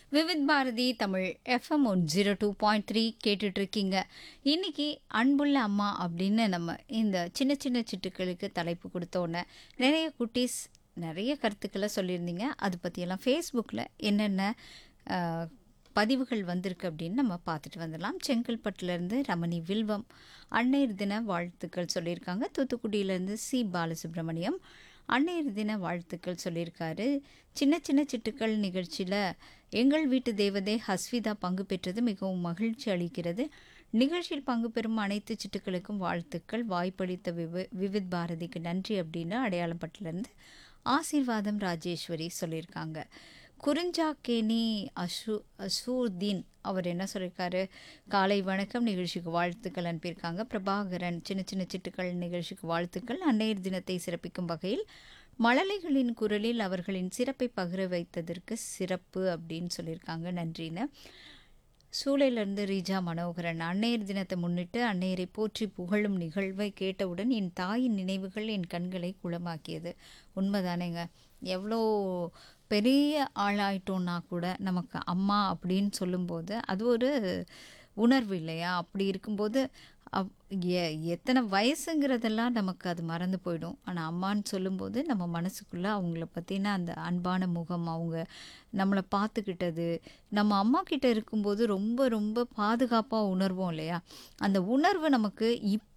Vividh Bharati Tamil FM one zero two point three கேட்டுட்ருக்கீங்க இன்னைக்கு அன்புள்ள அம்மா அப்படின்னு நம்ம இந்த சின்ன சின்ன சிட்டுக்களுக்கு தலைப்பு கொடுத்தோன்னே நிறைய குட்டீஸ் நிறைய கருத்துக்களை சொல்லியிருந்தீங்க அது பற்றியெல்லாம் ஃபேஸ்புக்கில் என்னென்ன அஹ், பதிவுகள் வந்திருக்கு அப்படின்னு நம்ம பார்த்துட்டு வந்துடலாம் செங்கல்பட்டுலேருந்து ரமணி வில்வம் அன்னையர் தின வாழ்த்துக்கள் சொல்லியிருக்காங்க தூத்துக்குடியிலேருந்து சி பாலசுப்ரமணியம் அன்னையர் தின வாழ்த்துக்கள் சொல்லியிருக்காரு சின்ன சின்ன சிட்டுக்கள் நிகழ்ச்சியில் எங்கள் வீட்டு தேவதை ஹஸ்விதா பங்கு பெற்றது மிகவும் மகிழ்ச்சி அளிக்கிறது நிகழ்ச்சியில் பங்கு பெறும் அனைத்து சிட்டுக்களுக்கும் வாழ்த்துக்கள் வாய்ப்பளித்த விவி விவித் பாரதிக்கு நன்றி அப்படின்னு அடையாளப்பட்டிலேருந்து ஆசீர்வாதம் ராஜேஸ்வரி சொல்லியிருக்காங்க குறிஞ்சாக்கேணி அசு அசூர்தீன் அவர் என்ன சொல்லியிருக்காரு காலை வணக்கம் நிகழ்ச்சிக்கு வாழ்த்துக்கள் அனுப்பியிருக்காங்க பிரபாகரன் சின்ன சின்ன சிட்டுக்கள் நிகழ்ச்சிக்கு வாழ்த்துக்கள் அன்னையர் தினத்தை சிறப்பிக்கும் வகையில் மழலைகளின் குரலில் அவர்களின் சிறப்பை பகிர வைத்ததற்கு சிறப்பு அப்படின்னு சொல்லியிருக்காங்க நன்றின்னு சூளையிலிருந்து ரீஜா மனோகரன் அன்னையர் தினத்தை முன்னிட்டு அன்னையரை போற்றி புகழும் நிகழ்வை கேட்டவுடன் என் தாயின் நினைவுகள் என் கண்களை குளமாக்கியது உண்மைதானேங்க எவ்வளோ பெரிய ஆளாயிட்டோன்னா கூட நமக்கு அம்மா அப்படின்னு சொல்லும்போது அது ஒரு உணர்வு இல்லையா அப்படி இருக்கும்போது அவ் எ எத்தனை வயசுங்கிறதெல்லாம் நமக்கு அது மறந்து போயிடும் ஆனால் அம்மான்னு சொல்லும்போது நம்ம மனசுக்குள்ளே அவங்கள பற்றின அந்த அன்பான முகம் அவங்க நம்மளை பார்த்துக்கிட்டது நம்ம அம்மா கிட்ட இருக்கும்போது ரொம்ப ரொம்ப பாதுகாப்பாக உணர்வோம் இல்லையா அந்த உணர்வு நமக்கு இப்போ